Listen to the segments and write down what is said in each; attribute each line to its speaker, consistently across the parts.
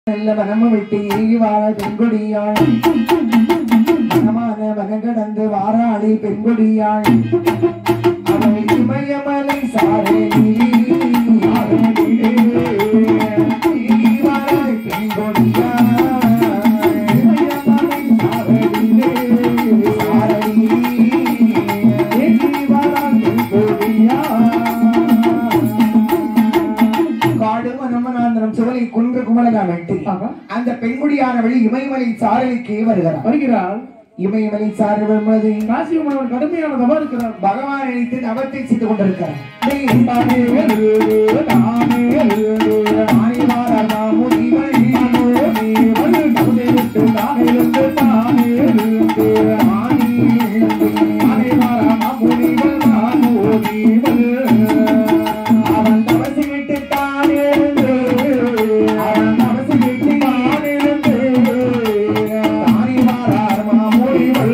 Speaker 1: நல்ல மனம விட்டு ஏகி வாழ பெண்கொடியாள் மனமான மனம் கடந்து வாராளி பெண்கொடியாள் அவள் இமயமலை சாரணிலே ஏகி வாழாய் பெண்கொடியாள். இமயமலை சாரணிலே, சாரணிலே, ஏகி வாழாய் பெண்கொடியாள். காடு மனமனாந்தரம் சுவலை குன்று குமலகா வெட்டி
Speaker 2: ஆமா.
Speaker 1: அந்த பெண்குடியானவள் இமயமலை சாரலுக்கே வருகிறார்
Speaker 2: வருகிறாள்
Speaker 1: இமயமலை சாரல் வரும்போது
Speaker 2: காசி உணவன் கடுமையான தவா இருக்கிறார்
Speaker 1: பகவான் நினைத்து நவத்தை செய்து கொண்டிருக்கிறார் அவன் தவசி விட்டு தான் எழுந்து அவன் தவசி விட்டு தான் எழுந்து தானி மாறார் மாமுனிவள்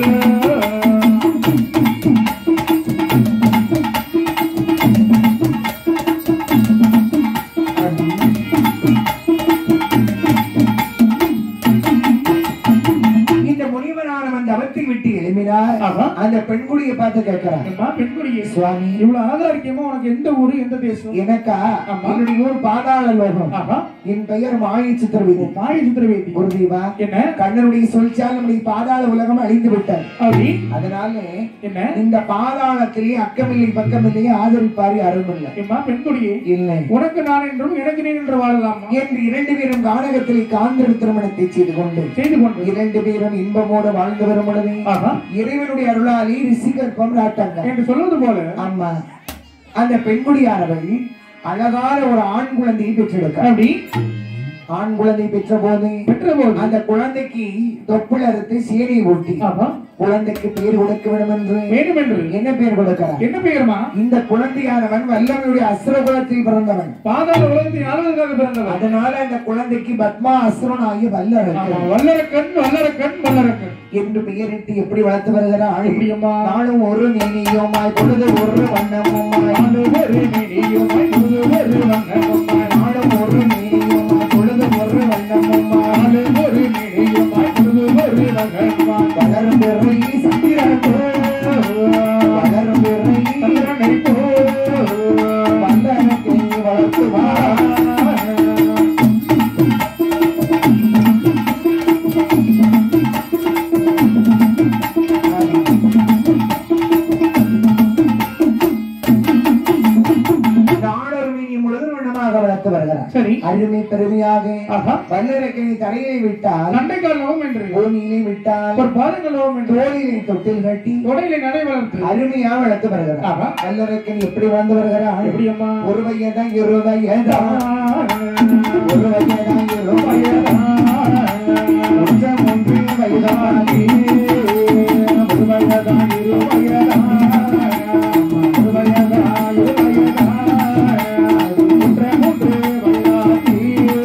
Speaker 1: இந்த முனிவனானவன் தவத்தை விட்டு எழுப்பினார்
Speaker 2: ஆஹா.
Speaker 1: அந்த பெண்குடியை பார்த்து கேட்கிறார்
Speaker 2: அம்மா, பெண்குடியே
Speaker 1: சுவாமி
Speaker 2: இவ்வளவு அழகா இருக்கியமா உனக்கு எந்த ஊரு எந்த தேசம்
Speaker 1: எனக்கா
Speaker 2: ஆமா.
Speaker 1: என்னுடைய ஊர் பாதாள லோகம்
Speaker 2: ஆஹா
Speaker 1: என் பெயர் மாயை சித்திரவீதி
Speaker 2: மாய சித்திரவேதி
Speaker 1: குருதேவா
Speaker 2: என்ன
Speaker 1: கண்ணனுடைய சொல்லிச்சால் நம்முடைய பாதாள உலகம் அழிந்து விட்டது
Speaker 2: அப்படி
Speaker 1: அதனால
Speaker 2: என்ன
Speaker 1: இந்த பாதாளத்திலே அக்கமில்லை பக்கமில்லையே ஆதரிப்பாரு அருமில்லை
Speaker 2: எம்மா பெண்குடியே
Speaker 1: இல்லை
Speaker 2: உனக்கு நான் என்றும் எனக்கு நீ என்று வாழலாமா
Speaker 1: என்று இரண்டு பேரும் கானகத்திலே காந்தல் திருமணத்தை செய்து கொண்டு
Speaker 2: செய்து கொண்டு
Speaker 1: இரண்டு பேரும் இன்பமோடு வாழ்ந்து வரும் பொழுது
Speaker 2: ஆஹா
Speaker 1: இறைவனுடைய அருளாலே ரிஷிகற்பம் நாட்டாங்க
Speaker 2: என்று சொல்வது போல
Speaker 1: ஆமா அந்த பெண்குடியானவள் அழகான ஒரு ஆண் குழந்தையை பெற்றெடுக்க
Speaker 2: அப்படி
Speaker 1: ஆண் குழந்தை பெற்ற போது
Speaker 2: பெற்ற போது
Speaker 1: அந்த குழந்தைக்கு தொப்புள் அறுத்து சேனை ஊட்டி
Speaker 2: ஆஹா
Speaker 1: குழந்தைக்கு பேர் கொடுக்க வேண்டும் என்று
Speaker 2: வேண்டும் என்று
Speaker 1: என்ன பேர் கொடுக்கிறார்
Speaker 2: என்ன பெயர்மா
Speaker 1: இந்த குழந்தையானவன் வல்லவனுடைய அசுர குலத்தில் பிறந்தவன்
Speaker 2: பாதாள உலகத்தின் ஆளுநருக்காக பிறந்தவர்
Speaker 1: அதனால அந்த குழந்தைக்கு பத்மா அசுரன் ஆகிய
Speaker 2: ஆமா,
Speaker 1: வல்லரன்
Speaker 2: வல்லரக்கண் வல்லரக்கண் வல்லரக்கன்
Speaker 1: என்று பெயரிட்டு எப்படி வளர்த்து வருகிறாள்
Speaker 2: எப்படியம்மா
Speaker 1: நானும் ஒரு நீனியோமாய் பொழுது ஒரு வண்ணமுமாய்
Speaker 2: நாலு ஒரு நினையுமாய் முழு ஒரு வண்ணமுமாய்
Speaker 1: நானும் ஒரு நீனியோமாய் பொழுது ஒரு வண்ணமுமாய்
Speaker 2: நாலு ஒரு நினையுமாய் முழு ஒரு வண்ணமுமாய்
Speaker 1: வளரும் பெறை சந்திரன் வளரும் பெறை
Speaker 2: சந்திரனை போல்
Speaker 1: வல்லரக்கை வளர்த்துவார் நாடொரு மீனி முழுவதும் வண்ணமாக வளர்த்து வருகிறார்
Speaker 2: சரி
Speaker 1: அருமை பெருமையாக
Speaker 2: ஆஹா
Speaker 1: வல்லரக்கனை தரையிலே விட்டால்
Speaker 2: நண்டைக்கால் நோம் என்று
Speaker 1: பூமியிலே விட்டால்
Speaker 2: ஒரு பாதங்கள் நோம் என்று
Speaker 1: தோளிலே தொட்டில் கட்டி
Speaker 2: தொடையில நடை வளர்த்து
Speaker 1: அருமையா வளர்த்து வருகிறார்
Speaker 2: ஆஹா
Speaker 1: வல்லரக்கன் எப்படி வளர்ந்து வருகிறார்
Speaker 2: எப்படியம்மா
Speaker 1: ஒரு வயதான் இரு வயதான் ஒரு வயதான் இரு வயதான் உச்சம் ஒன்று வயதாகி ஒரு வயதான் இரு வயதான் ஒரு வயதான் இரு வயதான் மூன்று மூன்று வயதாகி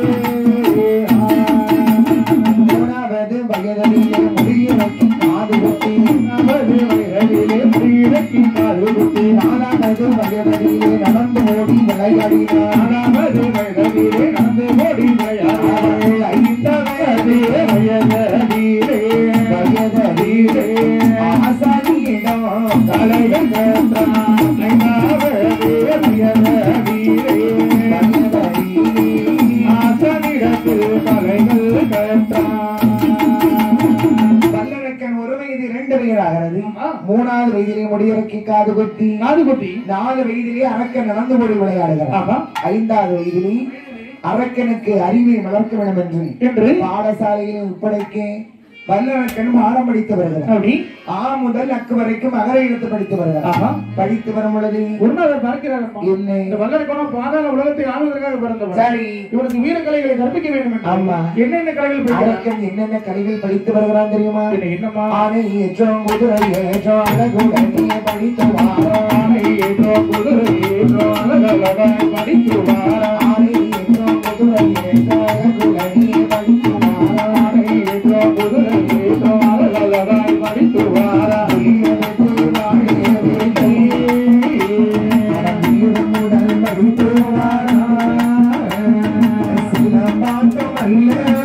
Speaker 1: மூணாவது வயதிலே முடியிறக்கி காது குத்தி
Speaker 2: நமது வயதிலே முடியிறக்கி காது குத்தி
Speaker 1: நாலாவது வயதிலே நடந்து ஓடி விளையாடினார்
Speaker 2: நாலாவது வயதிலே நடந்து ஓடி விளையாடினார்
Speaker 1: அவள் ஐந்தாவது
Speaker 2: வயதிலே
Speaker 1: வயதிலே ஆசாரியிடம்
Speaker 2: தலைகள் கேட்டான் ஐந்தாவது வயதிலே ஆசனிடத்தில் தலைகள் கேட்டான்
Speaker 1: வல்லரக்கன் ஒரு வயது இரண்டு வயதாகிறது
Speaker 2: ஆமா.
Speaker 1: மூணாவது வயதிலே முடியிறக்கி காது குத்தி
Speaker 2: காது குத்தி
Speaker 1: நாலு வயதிலே அரக்கன் நடந்து ஓடி விளையாடுகிறார்
Speaker 2: ஆமா
Speaker 1: ஐந்தாவது வயதிலே அரக்கனுக்கு அறிவை வளர்க்க வேண்டும் என்று
Speaker 2: என்று
Speaker 1: பாடசாலையில் ஒப்படைக்க வல்லரக்கன் பாடம் படித்து வருகிறார்
Speaker 2: அப்படி
Speaker 1: ஆ முதல் அக்கு வரைக்கும் அகர எழுத்து படித்து வருகிறார்
Speaker 2: ஆமா
Speaker 1: படித்து வரும் பொழுது
Speaker 2: குருநாதர் பார்க்கிறார் அம்மா.
Speaker 1: என்ன
Speaker 2: இந்த வல்லரக்கணம் பாதாள உலகத்தை ஆளுவதற்காக பிறந்தவர்
Speaker 1: சரி
Speaker 2: இவனுக்கு வீர கலைகளை கற்பிக்க வேண்டும் என்று.
Speaker 1: ஆமா.
Speaker 2: என்னென்ன கலைகள் படிக்கிறார்
Speaker 1: அரக்கன் என்னென்ன கலைகள் படித்து வருகிறான் தெரியுமா
Speaker 2: என்ன, என்னம்மா
Speaker 1: ஆனை ஏற்றம் குதிரை ஏற்றம் அழகுடனே படித்து வாரான்
Speaker 2: ஆனை ஏற்றோ குதிரை ஏற்றோ அழகழகாய் படித்து வாரா.
Speaker 1: ஆனை ஏற்றம் குதிரை ஏற்றம் அழகுடனே படித்து வாரான்
Speaker 2: ஆனை ஏற்றோ குதிரை ஏற்றோ அழகழகாய் படித்து வாரா.
Speaker 1: வீரனுக்கு வாழிய வேட்டை வீரனுடன் படித்து வாரான் சிலம்பாட்டம் அல்ல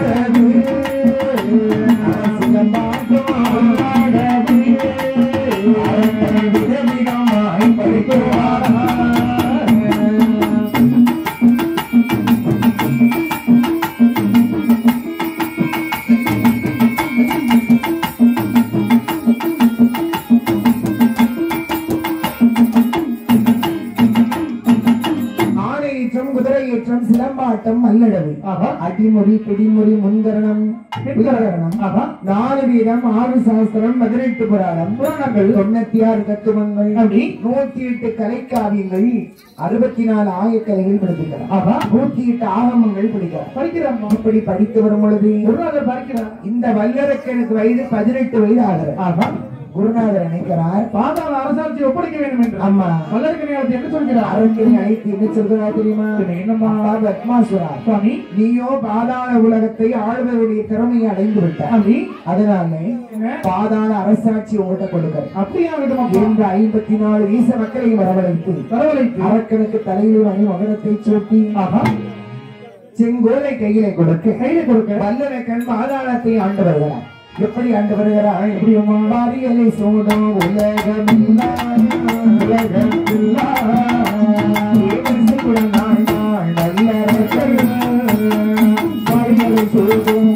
Speaker 1: அடிமுடி பிடிமுடி முன்கரணம் பின்கரணம்
Speaker 2: ஆமா
Speaker 1: நாலு வீதம் ஆறு சாஸ்திரம் பதினெட்டு புராணம்
Speaker 2: புராணங்கள்
Speaker 1: தொண்ணூத்தி ஆறு தத்துவங்கள்
Speaker 2: அப்படி
Speaker 1: நூத்தி எட்டு கலைக்காவியங்கள் அறுபத்தி நாலு ஆயக்கலைகள் படிக்கிறார்
Speaker 2: ஆமா
Speaker 1: நூத்தி எட்டு ஆகமங்கள் படிக்கிறார்
Speaker 2: படிக்கிறாம்மா
Speaker 1: இப்படி படித்து வரும் பொழுது
Speaker 2: குருநாதர் படிக்கிறார்
Speaker 1: இந்த வல்லரக்கனுக்கு வயது பதினெட்டு வயது ஆகிறது
Speaker 2: ஆமா
Speaker 1: குருநாதர் நினைக்கிறார்
Speaker 2: பாதாள அரசாட்சி ஒப்படைக்க வேண்டும் என்று
Speaker 1: ஆமா
Speaker 2: வல்லரக்க நேரத்தை என்ன சொல்கிறார்
Speaker 1: அரண்மனை அழைத்து என்ன சொல்கிறா தெரியுமா
Speaker 2: என்னம்மா
Speaker 1: அப்பா பத்மாசுரா
Speaker 2: சுவாமி
Speaker 1: நீயோ பாதாள உலகத்தை ஆளுவருடைய திறமையை அடைந்து விட்டார்
Speaker 2: அப்படி
Speaker 1: அதனால
Speaker 2: என்ன
Speaker 1: பாதாள அரசாட்சி உங்கள்கிட்ட கொடுக்கிறேன்
Speaker 2: அப்படியா விதமா
Speaker 1: என்ற ஐம்பத்தி நாலு வீச மக்களை வரவழைத்து
Speaker 2: வரவழைத்து
Speaker 1: அரக்கனுக்கு தலையில் அணி மகனத்தை சூட்டி
Speaker 2: ஆஹா
Speaker 1: செங்கோலை கையில கொடுக்க
Speaker 2: கையில கொடுக்க
Speaker 1: வல்லரக்கன் பாதாளத்தை ஆண்டு வருகிறார் எப்படி ஆண்டு வருகிறார்
Speaker 2: எப்படி அம்மா
Speaker 1: மாரியலை சூடும் உலகமெல்லாம் உலகமெல்லாம் இயேசுக்குடன் நாள் நாள் நல்லரசர். மாரியலை சூடும்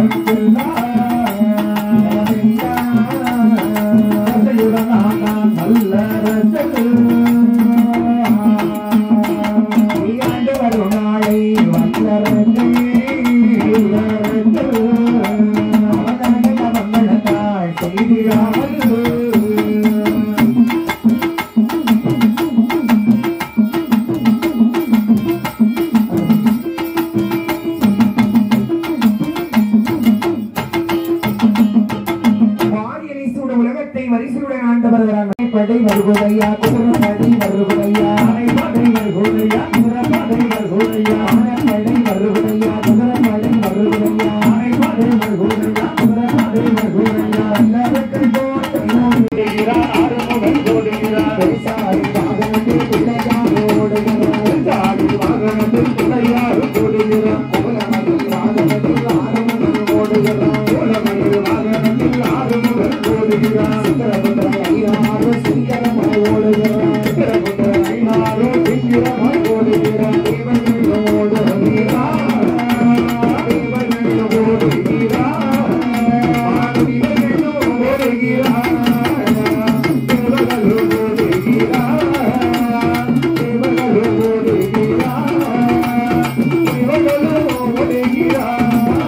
Speaker 1: உலகமெல்லாம் இயேசுக்குடன் நாள் நாள் நல்லரசர். ஆண்டு வரும் நாளை வல்லரசர், வல்லரசர். அவனக மங்களத்தால் செய்திடாமல் வாரியனை சூட உலகத்தை வரிசையுடன் ஆண்டு வருகிறான் படை வருகுதையா குதிரை படை வருகுதையா படை வருகுதையா குதிரை படை வருகுதையா படை வருகுதையா குதிரை படை வருகுதையா படை வருகுதையா குதிரை படை வருகுதையா எல்லாருக்கும் கோட்டை
Speaker 2: ஓடுகிறார் ஆறுமுகன் ஓடுகிறார்
Speaker 1: பேசாய் பாகத்தில் பிள்ளையாக ஓடுகிறோம்
Speaker 2: சாடி வாகனத்தில் பிள்ளையார் ஓடுகிறார்
Speaker 1: கோலமதில் வாகனத்தில் ஆறுமுகன் ஓடுகிறோம்
Speaker 2: கோலமயில் வாகனத்தில் ஆறுமுகன் ஓடுகிறார்
Speaker 1: சுந்தரபுத்திர ஐயாறு சீக்கிரமாய் ஓடுகிறோம்
Speaker 2: சித்திரபுத்திர ஐநாரோ சிங்கிரமாய் ஓடுகிறார்
Speaker 1: தேவர்கள் ஓடுகிறார்
Speaker 2: தேவர்கள் ஓடுகிறார் தேவர்கள் ஓடுகிறார் தேவர்கள் ஓடுகிறார் தேவர்கள் ஓடுகிறார் தேவர்கள் ஓடுகிறார்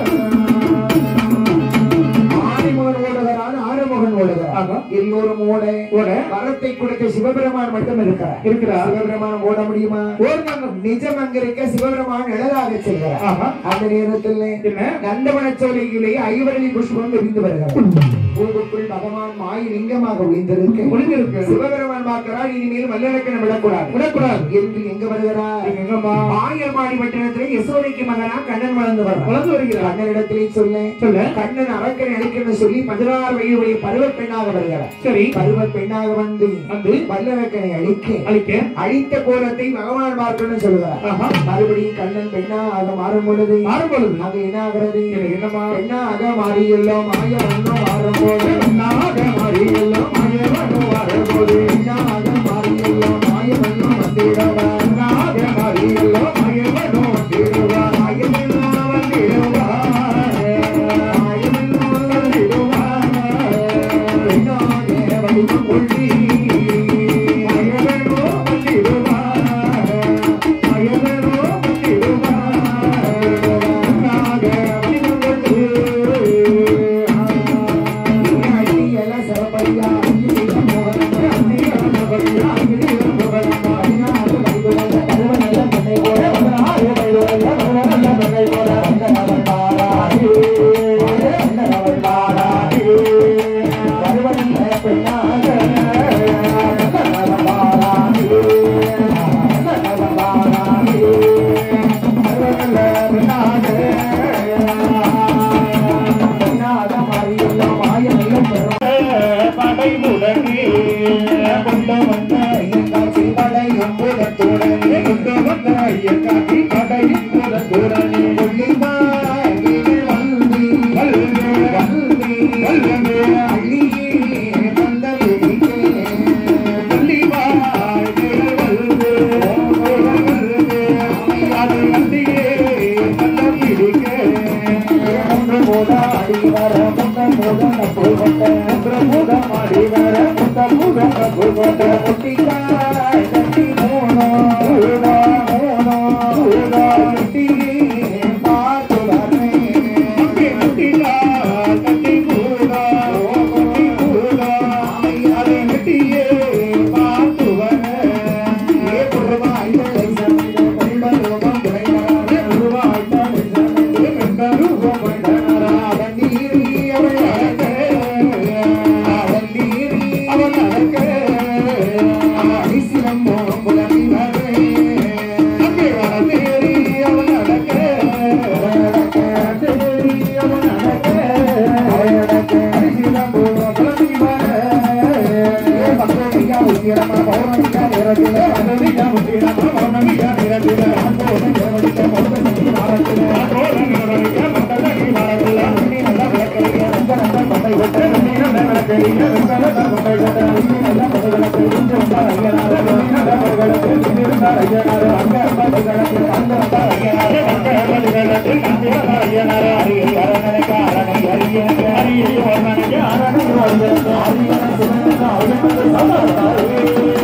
Speaker 1: ஆறுமுகன் ஓடுகிறான் ஆறுமுகன் ஓடுகிறான்
Speaker 2: ஆமா.
Speaker 1: எல்லோரும் ஓட
Speaker 2: ஓட
Speaker 1: வரத்தை கொடுக்க சிவபெருமான் மட்டும் இருக்கிறார்
Speaker 2: இருக்கிறார்
Speaker 1: சிவபெருமான் ஓட முடியுமா
Speaker 2: ஓடுனாங்க
Speaker 1: நிஜம் அங்க இருக்க சிவபெருமான் நிழலாக செல்கிறார்
Speaker 2: ஆமா
Speaker 1: அந்த நேரத்தில்
Speaker 2: என்ன
Speaker 1: நந்தவனச்சோலையிலே ஐவரளி புஷ்பம் விரிந்து வருகிறது பூவுக்குள் பகவான் மாய் லிங்கமாக ஒளிந்திருக்கு
Speaker 2: முடிஞ்சிருக்கு
Speaker 1: சிவபெருமான் பார்க்கிறார் இனிமேல் வல்லரக்கனை விடக்கூடாது
Speaker 2: விடக்கூடாது
Speaker 1: என்று எங்க வருகிறார்
Speaker 2: நீங்க எங்கம்மா
Speaker 1: ஆயர்மாடி பட்டணத்திலே யசோதைக்கு மகனா கண்ணன் வளர்ந்து வர்றார்
Speaker 2: வளர்ந்து வருகிறார்
Speaker 1: கண்ணனிடத்திலே சொல்ல
Speaker 2: சொல்ல
Speaker 1: கண்ணன் அரக்கனை அழிக்கணும்னு சொல்லி பதினாறு வயதுடைய பருவ பெண்ணாக வருகிறார்
Speaker 2: சரி
Speaker 1: பருவ பெண்ணாக வந்து
Speaker 2: வந்து
Speaker 1: வல்லரக்கனை அழிக்க
Speaker 2: அழிக்க
Speaker 1: அழித்த கோலத்தை பகவான் பார்க்கணும்னு சொல்லுகிறார்
Speaker 2: ஆஹா
Speaker 1: மறுபடியும் கண்ணன் பெண்ணா ஆக மாறும் பொழுது
Speaker 2: மாறும் பொழுது
Speaker 1: அது என்ன ஆகிறது
Speaker 2: எனக்கு என்னம்மா
Speaker 1: பெண்ணாக மாறியுள்ளோம் மாய வண்ணம் மாறும்போது
Speaker 2: நாக மாறியெல்லாம் மாயவனும் வரும்போது
Speaker 1: பெண்ணாக மாறியுள்ளோம் மாய வண்ணம் வந்திடவார்
Speaker 2: நாக மாறியெல்லாம் மாயவனும் வந்திடுவார் மாயவெல்லாம் வந்திடுவார் மாயவெல்லாம் வந்திடுவார்
Speaker 1: பெண்ணாக வடிவம் கொள்ளி
Speaker 2: மாயவனோ வந்திடுவார் மாயவனோ வந்திடுவார் நாக வடிவம் கொண்டு
Speaker 1: அடியல சிறப்பையா அஞ்சு மோகனம் பதினாறு
Speaker 2: அவன் நீரி அவன் நடக்க அவன் நீரி அவன் நடக்க அரிசிலம் புலவி வரை அங்கே வர தேரி அவன் நடக்க அவன் நடக்க தேரி அவன் நடக்க அவன் நடக்க அரிசிலம் புலவி வரை பக்கோடியா உத்திரமா பௌர்ணமியா நிறத்தில பக்கோடியா உத்திரமா பௌர்ணமியா நிறத்தில அன்போடு தேவடிக்க பௌர்ணமி நாரத்தில அன்போடு நிறவடிக்க பௌர்ணமி நாரத்தில அன்னி நல்ல விளக்கறிய ரொம்ப நல்ல கொண்டை கொட்ட அன்னி நல்ல விளக்கறிய ரொம்ப நல்ல கொண்டை கொட்ட அன்னி நல்ல கொடைகளுக்கு இன்று வந்தார் ஐயனார் அன்னி நல்ல கொடைகளுக்கு இன்று வந்தார் ஐயனார் அங்க அம்பதுகளுக்கு அங்க வந்தார் ஐயனார் அங்க அம்பதுகளுக்கு அங்க வந்தார் ஐயனார் அரிய கரணனுக்கு அரணை அரிய அரிய வர்ணனுக்கு அரணை வர்ணனுக்கு அரிய சுமனுக்கு அரிய